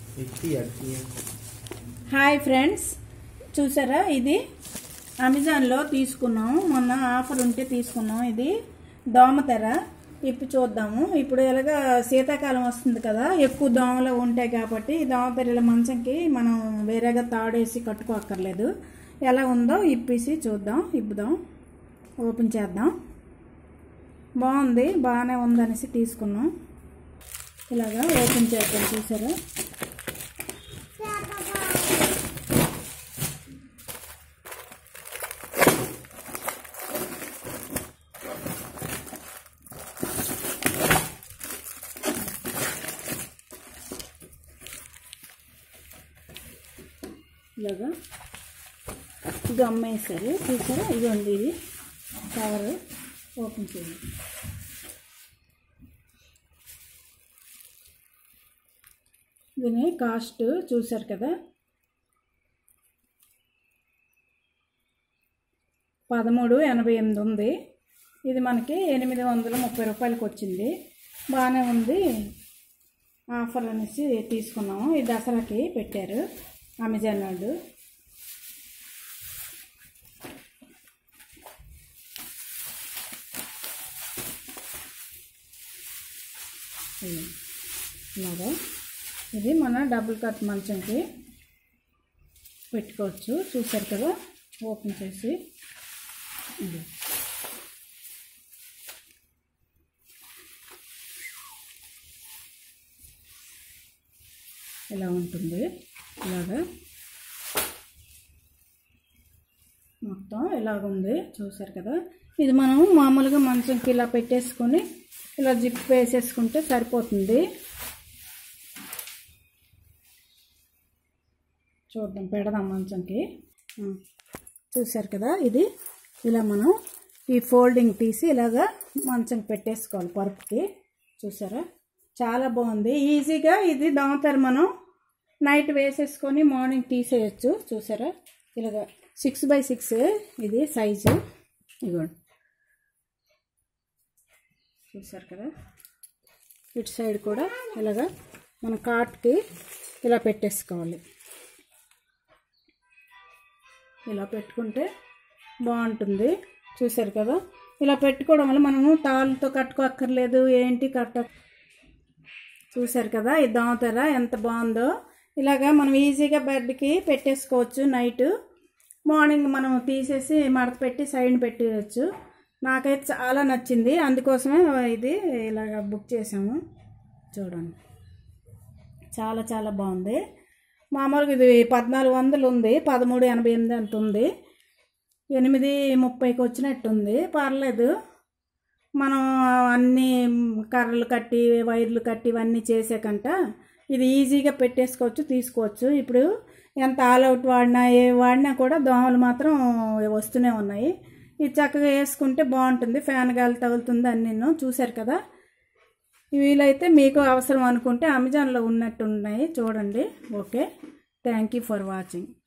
ఎత్తి అట్టి hi friends చూసారా ఇది అమెజాన్లో తీసుకున్నాం మొన్న ఆఫర్ ఉంటే తీసుకున్నాం ఇది దోమతెర ఇప్పి చూద్దాము ఇప్పుడు ఎలాగా శీతాకాలం వస్తుంది కదా ఎక్కువ దోమలు ఉంటాయి కాబట్టి ఈ దోమతెరల మంచంకి మనం వేరేగా తాడేసి కట్టుకోక్కర్లేదు ఎలా ఉందో ఇప్పేసి చూద్దాం ఇప్పుదాం ఓపెన్ చేద్దాం బాగుంది బాగానే ఉందనేసి తీసుకున్నాం ఇలాగా ఓపెన్ చేద్దాం చూసారా ఇలాగా గమ్ వేస్తారు చూసారా ఇదిగోండి ఇది కవర్ ఓపెన్ చేయండి దీని కాస్ట్ చూసారు కదా పదమూడు ఎనభై ఎనిమిది ఉంది ఇది మనకి ఎనిమిది వందల ముప్పై రూపాయలకి వచ్చింది బాగానే ఉంది ఆఫర్ అనేసి తీసుకున్నాము ఈ దసరాకి పెట్టారు అమెజాన్ వాళ్ళు ఇది. ఇలాగా ఇది మన డబుల్ కట్ మంచంకి పెట్టుకోవచ్చు చూసారు కదా ఓపెన్ చేసి ఇది ఇలా ఉంటుంది ఇలాగా మొత్తం ఇలాగ ఉంది చూసారు కదా ఇది మనం మామూలుగా మంచంకి ఇలా పెట్టేసుకొని ఇలా జిప్ వేసేసుకుంటే సరిపోతుంది చూద్దాం పెడదాం మంచంకి ఆ, చూసారు కదా ఇది ఇలా మనం ఈ ఫోల్డింగ్ తీసి ఇలాగా మంచం పెట్టేసుకోవాలి పరుపుకి చూసారా చాలా బాగుంది ఈజీగా ఇది దోమతారు మనం నైట్ వేసేసుకొని మార్నింగ్ తీసేయచ్చు చూసారా ఇలాగా సిక్స్ బై సిక్స్ ఇది సైజు ఇదిగోండి చూసారు కదా ఇటు సైడ్ కూడా ఇలాగా మన కాట్కి ఇలా పెట్టేసుకోవాలి ఇలా పెట్టుకుంటే బాగుంటుంది చూసారు కదా ఇలా పెట్టుకోవడం వల్ల మనము తాళ్ళతో కట్టుకోక్కర్లేదు ఏంటి కట్ట చూసారు కదా ఈ దోమతెర ఎంత బాగుందో ఇలాగా మనం ఈజీగా బెడ్కి పెట్టేసుకోవచ్చు నైట్ మార్నింగ్ మనం తీసేసి మడత పెట్టి సైడ్ పెట్టేయచ్చు నాకైతే చాలా నచ్చింది అందుకోసమే ఇది ఇలాగ బుక్ చేసాము చూడండి చాలా చాలా బాగుంది మామూలుగా ఇది పద్నాలుగు వందలు ఉంది పదమూడు ఎనభై ఎనిమిది అంత ఉంది ఎనిమిది ముప్పైకి వచ్చినట్టుంది పర్లేదు మనం అన్ని కర్రలు కట్టి వైర్లు కట్టి ఇవన్నీ చేసాకంట ఇది ఈజీగా పెట్టేసుకోవచ్చు తీసుకోవచ్చు ఇప్పుడు ఎంత ఆల్ అవుట్ వాడినా ఏ వాడినా కూడా దోమలు మాత్రం వస్తూనే ఉన్నాయి ఇది చక్కగా వేసుకుంటే బాగుంటుంది ఫ్యాన్ గాలి తగులుతుంది అన్నీ చూశారు కదా వీలైతే మీకు అవసరం అనుకుంటే అమెజాన్లో ఉన్నట్టు ఉన్నాయి చూడండి okay thank you for watching